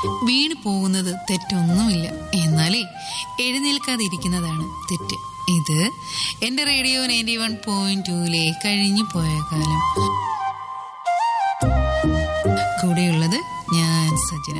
വീണു പോകുന്നത് തെറ്റൊന്നുമില്ല എന്നാലേ എഴുന്നേൽക്കാതിരിക്കുന്നതാണ് തെറ്റ് ഇത് എന്റെ റേഡിയോ നയൻറ്റി വൺ പോയിന്റ് ടൂലെ കഴിഞ്ഞു പോയ കാലം കൂടെയുള്ളത് ഞാൻ സജന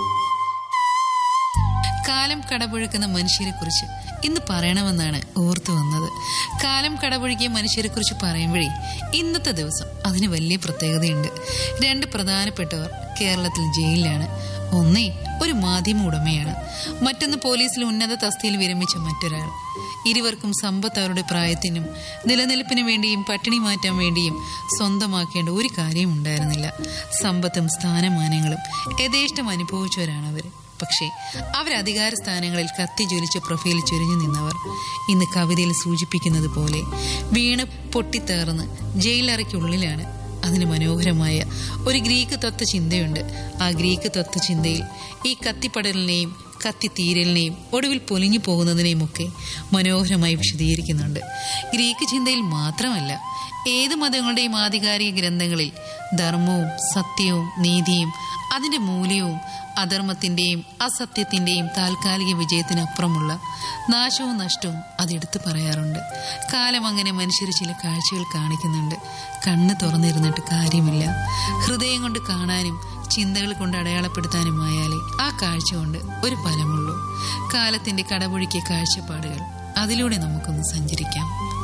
കാലം കടപുഴക്കുന്ന മനുഷ്യരെ കുറിച്ച് ഇന്ന് പറയണമെന്നാണ് ഓർത്തു വന്നത് കാലം കടപുഴകിയ മനുഷ്യരെ കുറിച്ച് പറയുമ്പോഴേ ഇന്നത്തെ ദിവസം അതിന് വലിയ പ്രത്യേകതയുണ്ട് രണ്ട് പ്രധാനപ്പെട്ടവർ കേരളത്തിൽ ജയിലിലാണ് ഒന്നേ ഒരു മാധ്യമ ഉടമയാണ് മറ്റൊന്ന് പോലീസിൽ ഉന്നത തസ്തിയിൽ വിരമിച്ച മറ്റൊരാൾ ഇരുവർക്കും സമ്പത്ത് അവരുടെ പ്രായത്തിനും നിലനിൽപ്പിന് വേണ്ടിയും പട്ടിണി മാറ്റാൻ വേണ്ടിയും സ്വന്തമാക്കേണ്ട ഒരു കാര്യവും ഉണ്ടായിരുന്നില്ല സമ്പത്തും സ്ഥാനമാനങ്ങളും യഥേഷ്ടം അനുഭവിച്ചവരാണ് അവർ പക്ഷേ അവർ അധികാര സ്ഥാനങ്ങളിൽ കത്തി ജ്വലിച്ച പ്രൊഫൈൽ ചുരിഞ്ഞു നിന്നവർ ഇന്ന് കവിതയിൽ സൂചിപ്പിക്കുന്നത് പോലെ വീണ് പൊട്ടിത്തേർന്ന് ജയിലറയ്ക്കുള്ളിലാണ് അതിന് മനോഹരമായ ഒരു ഗ്രീക്ക് തത്വ ചിന്തയുണ്ട് ആ ഗ്രീക്ക് തത്വ ചിന്തയിൽ ഈ കത്തിപ്പടലിനെയും കത്തിത്തീരലിനെയും ഒടുവിൽ പൊലിഞ്ഞു പോകുന്നതിനെയും ഒക്കെ മനോഹരമായി വിശദീകരിക്കുന്നുണ്ട് ഗ്രീക്ക് ചിന്തയിൽ മാത്രമല്ല ഏത് മതങ്ങളുടെയും ആധികാരിക ഗ്രന്ഥങ്ങളിൽ ധർമ്മവും സത്യവും നീതിയും അതിന്റെ മൂല്യവും അധർമ്മത്തിന്റെയും അസത്യത്തിന്റെയും താൽക്കാലിക വിജയത്തിനപ്പുറമുള്ള നാശവും നഷ്ടവും അതെടുത്ത് പറയാറുണ്ട് കാലം അങ്ങനെ മനുഷ്യർ ചില കാഴ്ചകൾ കാണിക്കുന്നുണ്ട് കണ്ണ് തുറന്നിരുന്നിട്ട് കാര്യമില്ല ഹൃദയം കൊണ്ട് കാണാനും ചിന്തകൾ കൊണ്ട് അടയാളപ്പെടുത്താനുമായാലേ ആ കാഴ്ച കൊണ്ട് ഒരു ഫലമുള്ളൂ കാലത്തിന്റെ കടപൊഴുക്കിയ കാഴ്ചപ്പാടുകൾ അതിലൂടെ നമുക്കൊന്ന് സഞ്ചരിക്കാം